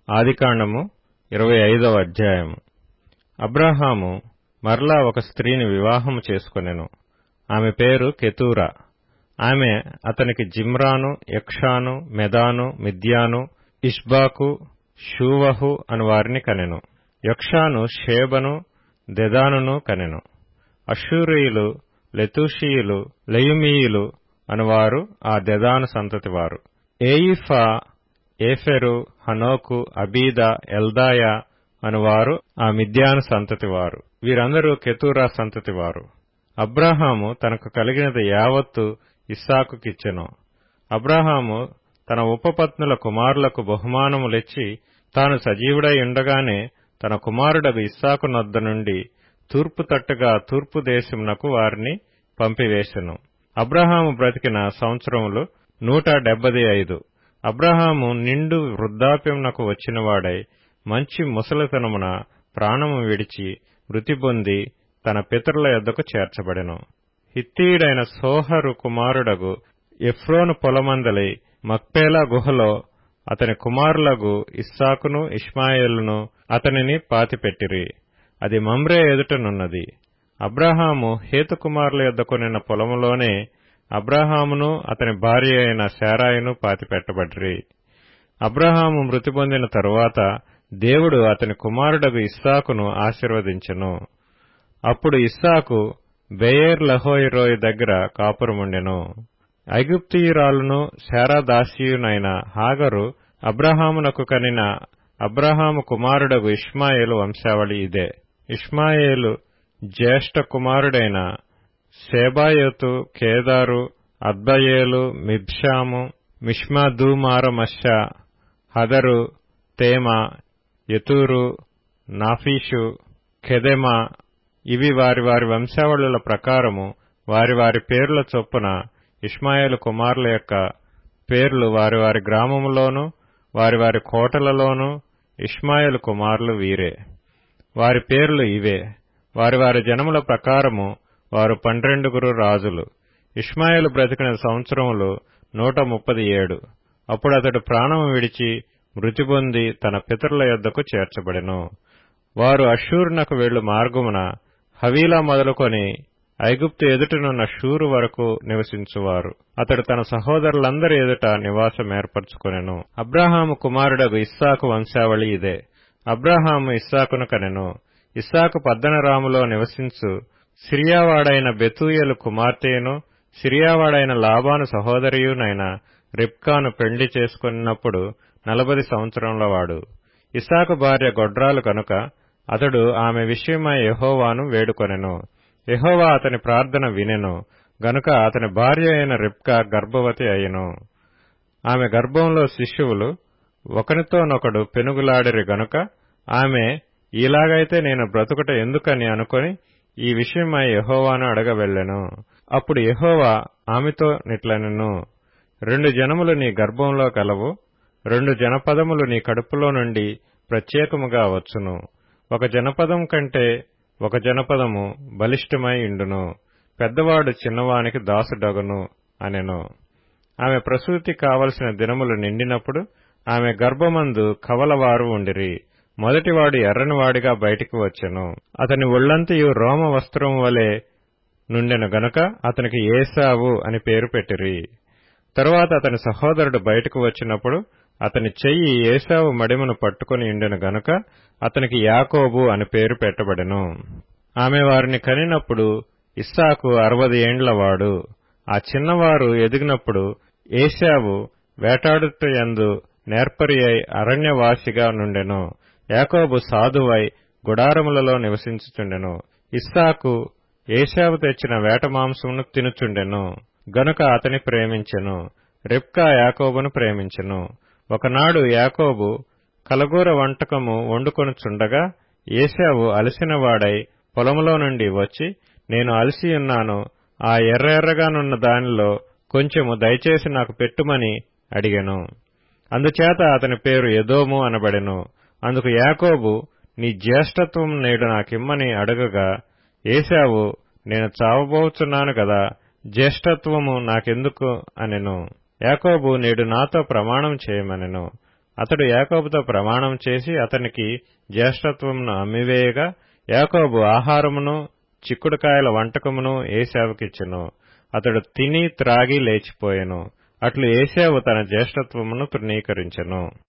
ఆదికాండము ఇరవై ఐదవ అధ్యాయము అబ్రాహాము మరలా ఒక స్త్రీని వివాహము చేసుకొనెను ఆమె పేరు కెతూరా ఆమె అతనికి జిమ్రాను యక్షాను మెదాను మిద్యాను ఇష్బాకు షూవహు అను వారిని కనెను యక్షాను షేబను దెదానును కనెను అషూరీయులు లెతూషీయులు లెయుమీయులు అనువారు ఆ దెదాను సంతతివారు ఏయిఫా ఏఫెరు హనోకు అబీదా ఎల్దాయా అనువారు ఆ మిద్యాను సంతతివారు వీరందరూ కెతూరా సంతతివారు అబ్రాహాము తనకు కలిగినది యావత్తు ఇస్సాకుకిచ్చెను అబ్రాహాము తన ఉపపత్నుల కుమారులకు బహుమానములిచ్చి తాను సజీవుడై ఉండగానే తన కుమారుడగు ఇస్సాకు నొద్ద నుండి తూర్పు తట్టుగా తూర్పు దేశమునకు వారిని పంపివేశెను అబ్రహాము బ్రతికిన సంవత్సరములు నూట డెబ్బది ఐదు అబ్రహాము నిండు వృద్ధాప్యమునకు వచ్చినవాడై మంచి ముసలితనమున ప్రాణము విడిచి మృతి పొంది తన పితరుల యొద్దకు చేర్చబడెను హిత్తీయుడైన సోహరు కుమారుడగు ఎఫ్రోను పొలమందలి మక్పేలా గుహలో అతని కుమారులగు ఇస్సాకును ఇష్మాయేలును అతనిని పాతిపెట్టిరి అది మమ్రే ఎదుటనున్నది అబ్రాహాము హేతుకుమారుల యొద్ద కొనిన పొలములోనే అబ్రాహామును అతని భార్య అయిన శారాయిను పాతిపెట్టబడిరి అబ్రహాము మృతి పొందిన తరువాత దేవుడు అతని కుమారుడగు ఇస్సాకును ఆశీర్వదించెను అప్పుడు ఇస్సాకు బెయేర్ లహోయిరోయ్ దగ్గర కాపురముండెను ఐగుప్తీయురాలును శారాదాసీయునైన హాగరు అబ్రహామునకు కనిన అబ్రహాము కుమారుడగు ఇష్మాయేలు వంశావళి ఇదే ఇష్మాయేలు జ్యేష్ఠ కుమారుడైన శేబాయోతు కేదారు అద్బయేలు మిబ్షాము మిష్మాదూమారమష హదరు తేమ యతూరు నాఫీషు కెదెమా ఇవి వారి వారి వంశావళుల ప్రకారము వారి వారి పేర్ల చొప్పున ఇష్మాయేలు కుమారుల యొక్క పేర్లు వారి వారి గ్రామములోను వారి వారి కోటలలోను ఇష్మాయేలు కుమారులు వీరే వారి పేర్లు ఇవే వారి వారి జనముల ప్రకారము వారు పన్నెండుగురు రాజులు ఇష్మాయేలు బ్రతికిన సంవత్సరములు నూట ముప్పది ఏడు అప్పుడు అతడు ప్రాణము విడిచి మృతి పొంది తన పితరుల యొద్దకు చేర్చబడెను వారు అషూరునకు వెళ్ళు మార్గమున హవీలా మొదలుకొని ఐగుప్తు ఎదుటనున్న షూరు వరకు నివసించువారు అతడు తన సహోదరులందరి ఎదుట నివాసం ఏర్పరచుకొనెను అబ్రాహాము కుమారుడగు ఇస్సాకు వంశావళి ఇదే అబ్రాహాము ఇస్సాకును కనెను ఇస్సాకు పద్దనరాములో నివసించు సిరియావాడైన బెతూయలు కుమార్తెను సిరియావాడైన లాబాను సహోదరియునైన రిప్కాను పెళ్లి చేసుకున్నప్పుడు నలభది సంవత్సరంల వాడు ఇసాకు భార్య గొడ్రాలు కనుక అతడు ఆమె విషయమై యహోవాను వేడుకొనెను యహోవా అతని ప్రార్థన వినెను గనుక అతని భార్య అయిన రిప్కా గర్భవతి అయ్యెను ఆమె గర్భంలో శిశువులు ఒకనితోనొకడు పెనుగులాడిరి గనుక ఆమె ఇలాగైతే నేను బ్రతుకుట ఎందుకని అనుకొని ఈ విషయమై యహోవాను అడగవెళ్ళెను అప్పుడు యహోవా ఆమెతో నిట్లనెను రెండు జనములు నీ గర్భంలో కలవు రెండు జనపదములు నీ కడుపులో నుండి ప్రత్యేకముగా వచ్చును ఒక జనపదం కంటే ఒక జనపదము బలిష్టమై ఇండును పెద్దవాడు చిన్నవానికి దాసుడగును అనెను ఆమె ప్రసూతి కావలసిన దినములు నిండినప్పుడు ఆమె గర్భమందు కవలవారు ఉండిరి మొదటివాడు ఎర్రనివాడిగా బయటికి వచ్చెను అతని ఒళ్లంతయు రోమ వస్త్రం వలె నుండెను గనుక అతనికి ఏసావు అని పేరు పెట్టిరి తరువాత అతని సహోదరుడు బయటకు వచ్చినప్పుడు అతని చెయ్యి ఏసావు మడిమను పట్టుకుని ఉండెను గనుక అతనికి యాకోబు అని పేరు పెట్టబడెను ఆమె వారిని కనినప్పుడు ఇస్సాకు అరవది ఏండ్లవాడు ఆ చిన్నవారు ఎదిగినప్పుడు ఏశావు వేటాడుటయందు నేర్పరి అయి అరణ్యవాసిగా నుండెను యాకోబు సాధువై గుడారములలో నివసించుచుండెను ఇస్సాకు ఏశావు తెచ్చిన వేట మాంసమును తినుచుండెను గనుక అతని ప్రేమించెను రిప్కా యాకోబును ప్రేమించెను ఒకనాడు యాకోబు కలగూర వంటకము వండుకొనుచుండగా ఏశావు అలసినవాడై పొలములో నుండి వచ్చి నేను అలసియున్నాను ఆ ఎర్రెర్రగానున్న దానిలో కొంచెము దయచేసి నాకు పెట్టుమని అడిగెను అందుచేత అతని పేరు ఎదోము అనబడెను అందుకు యాకోబు నీ జ్యేష్ఠత్వం నేడు నాకిమ్మని అడగగా ఏశావు నేను చావబోచున్నాను గదా జ్యేష్ఠత్వము నాకెందుకు అనెను యాకోబు నేడు నాతో ప్రమాణం చేయమనెను అతడు యాకోబుతో ప్రమాణం చేసి అతనికి జ్యేష్ఠత్వమును అమ్మివేయగా యాకోబు ఆహారమును చిక్కుడుకాయల వంటకమును ఏశావుకిచ్చెను అతడు తిని త్రాగి లేచిపోయెను అట్లు ఏశావు తన జ్యేష్ఠత్వమును తృణీకరించెను